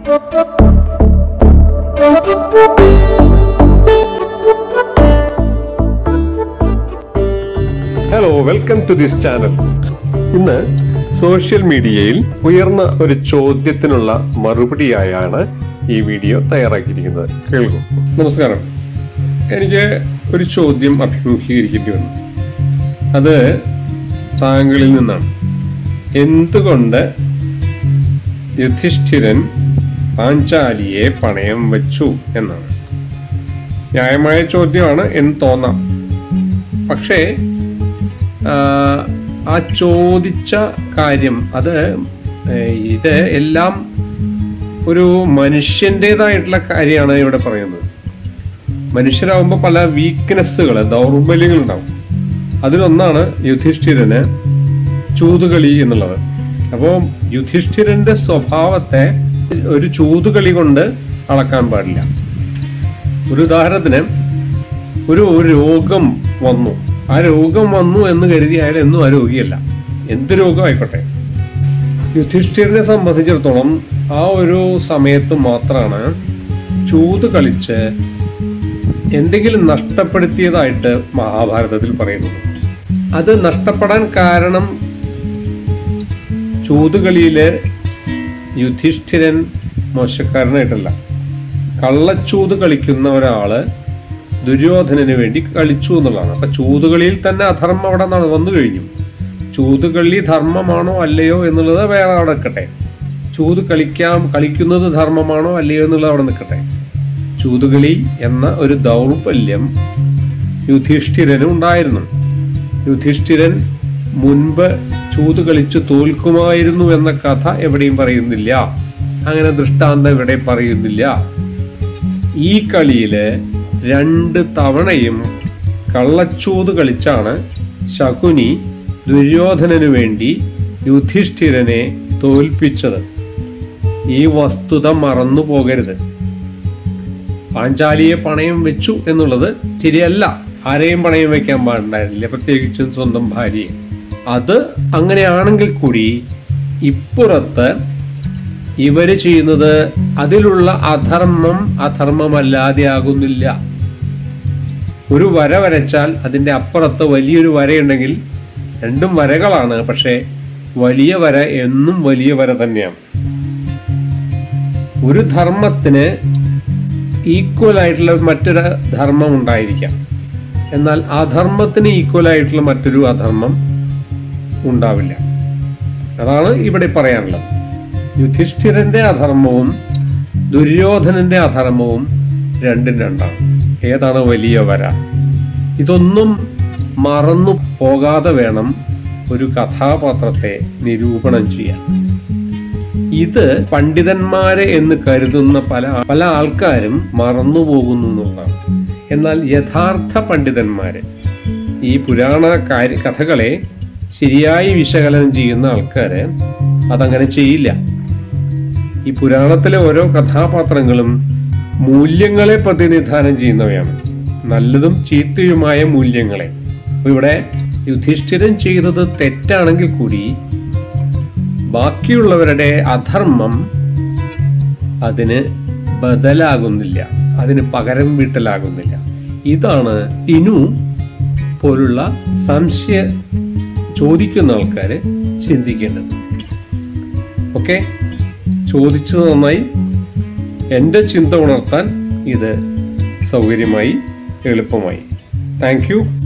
hello welcome to this channel ഇന്ന് social മീഡിയയിൽ ഉയർന്ന ഒരു ചോദ്യത്തിനുള്ള മറുപടിയായാണ് ഈ വീഡിയോ തയ്യാറാക്കിയിരിക്കുന്നത് കേൾക്കൂ നമസ്കാരം എനിക്ക് ഒരു ചോദ്യം അഭിമുഖീകരിക്കേണ്ടി വന്നു അത് താങ്കളിൽ നിന്നാണ് എന്തുകൊണ്ട് യുധിഷ്ഠിരൻ പാഞ്ചാലിയെ പണയം വെച്ചു എന്നാണ് ന്യായമായ ചോദ്യമാണ് എന്ന് തോന്നാം പക്ഷേ ആ, ആ ചോദിച്ച കാര്യം അത് ഏ, ഇത് എല്ലാം ഒരു മനുഷ്യൻ്റെതായിട്ടുള്ള കാര്യമാണ് ഇവിടെ പറയുന്നത് മനുഷ്യരാകുമ്പോൾ പല വീക്ക്നെസ്സുകൾ ദൗർബല്യങ്ങൾ ഉണ്ടാവും അതിലൊന്നാണ് യുധിഷ്ഠിരന് ചൂതുകളി എന്നുള്ളത് അപ്പോൾ യുധിഷ്ഠിരന്റെ സ്വഭാവത്തെ ഒരു ചൂതുകളി കൊണ്ട് അളക്കാൻ പാടില്ല ഒരു ഉദാഹരണത്തിന് ഒരു രോഗം വന്നു ആ രോഗം വന്നു എന്ന് കരുതി അയാൾ എന്നും ആ രോഗിയല്ല എന്ത് രോഗമായിക്കോട്ടെ യുധിഷ്ഠിരനെ സംബന്ധിച്ചിടത്തോളം ആ ഒരു സമയത്ത് മാത്രമാണ് ചൂത് കളിച്ച് എന്തെങ്കിലും നഷ്ടപ്പെടുത്തിയതായിട്ട് മഹാഭാരതത്തിൽ പറയുന്നത് അത് നഷ്ടപ്പെടാൻ കാരണം ചൂതുകളിയില് യുധിഷ്ഠിരൻ മോശക്കാരനായിട്ടല്ല കള്ളച്ചൂത് കളിക്കുന്ന ഒരാള് ദുര്യോധനന് വേണ്ടി കളിച്ചു എന്നുള്ളതാണ് അപ്പൊ ചൂതുകളിയിൽ തന്നെ അധർമ്മം അവിടെ നട- വന്നു കഴിഞ്ഞു ചൂതുകളി ധർമ്മമാണോ അല്ലയോ എന്നുള്ളത് വേറെ അവിടെ നിൽക്കട്ടെ ചൂത് കളിക്കാം കളിക്കുന്നത് ധർമ്മമാണോ അല്ലയോ എന്നുള്ളത് അവിടെ നിൽക്കട്ടെ ചൂതുകളി എന്ന ഒരു ദൗർബല്യം യുധിഷ്ഠിരന് ഉണ്ടായിരുന്നു യുധിഷ്ഠിരൻ മുൻപ് ചൂത് കളിച്ച് തോൽക്കുമായിരുന്നു എന്ന കഥ എവിടെയും പറയുന്നില്ല അങ്ങനെ ദൃഷ്ടാന്തം ഇവിടെ പറയുന്നില്ല ഈ കളിയില് രണ്ട് തവണയും കള്ളച്ചൂത് കളിച്ചാണ് ശകുനി ദുര്യോധനന് വേണ്ടി യുധിഷ്ഠിരനെ തോൽപ്പിച്ചത് ഈ വസ്തുത മറന്നു പോകരുത് പാഞ്ചാലിയെ പണയം വെച്ചു എന്നുള്ളത് ശരിയല്ല ആരെയും പണയം വെക്കാൻ പാടുണ്ടായിരുന്നില്ല പ്രത്യേകിച്ചും സ്വന്തം ഭാര്യയെ അത് അങ്ങനെയാണെങ്കിൽ കൂടി ഇപ്പുറത്ത് ഇവര് ചെയ്യുന്നത് അതിലുള്ള അധർമ്മം അധർമ്മമല്ലാതെ ആകുന്നില്ല ഒരു വര വരച്ചാൽ അതിൻ്റെ അപ്പുറത്ത് വലിയൊരു വരയുണ്ടെങ്കിൽ രണ്ടും വരകളാണ് പക്ഷേ വലിയ വര എന്നും വലിയ വര തന്നെയാണ് ഒരു ധർമ്മത്തിന് ഈക്വൽ ആയിട്ടുള്ള മറ്റൊരു ധർമ്മം ഉണ്ടായിരിക്കാം എന്നാൽ അധർമ്മത്തിന് ഈക്വൽ ആയിട്ടുള്ള മറ്റൊരു അധർമ്മം ഉണ്ടാവില്ല അതാണ് ഇവിടെ പറയാനുള്ളത് യുധിഷ്ഠിരന്റെ അധർമ്മവും ദുര്യോധനന്റെ അധർമ്മവും രണ്ടും രണ്ടാണ് ഏതാണ് വലിയ വര ഇതൊന്നും മറന്നു പോകാതെ വേണം ഒരു കഥാപാത്രത്തെ നിരൂപണം ചെയ്യാൻ ഇത് പണ്ഡിതന്മാരെ എന്ന് കരുതുന്ന പല പല ആൾക്കാരും മറന്നു പോകുന്നു എന്നുള്ളതാണ് എന്നാൽ യഥാർത്ഥ പണ്ഡിതന്മാര് ഈ പുരാണ കാര്യ കഥകളെ ശരിയായി വിശകലനം ചെയ്യുന്ന ആൾക്കാര് അതങ്ങനെ ചെയ്യില്ല ഈ പുരാണത്തിലെ ഓരോ കഥാപാത്രങ്ങളും മൂല്യങ്ങളെ പ്രതിനിധാനം ചെയ്യുന്നവയാണ് നല്ലതും ചീത്തയുമായ മൂല്യങ്ങളെ അപ്പൊ ഇവിടെ യുധിഷ്ഠിരൻ ചെയ്തത് തെറ്റാണെങ്കിൽ കൂടി ബാക്കിയുള്ളവരുടെ അധർമ്മം അതിന് ബദലാകുന്നില്ല അതിന് പകരം വീട്ടലാകുന്നില്ല ഇതാണ് ടിനു പോലുള്ള സംശയ ചോദിക്കുന്ന ആൾക്കാർ ചിന്തിക്കേണ്ടത് ഓക്കെ ചോദിച്ചത് നന്നായി എൻ്റെ ചിന്ത ഉണർത്താൻ ഇത് സൗകര്യമായി എളുപ്പമായി താങ്ക് യു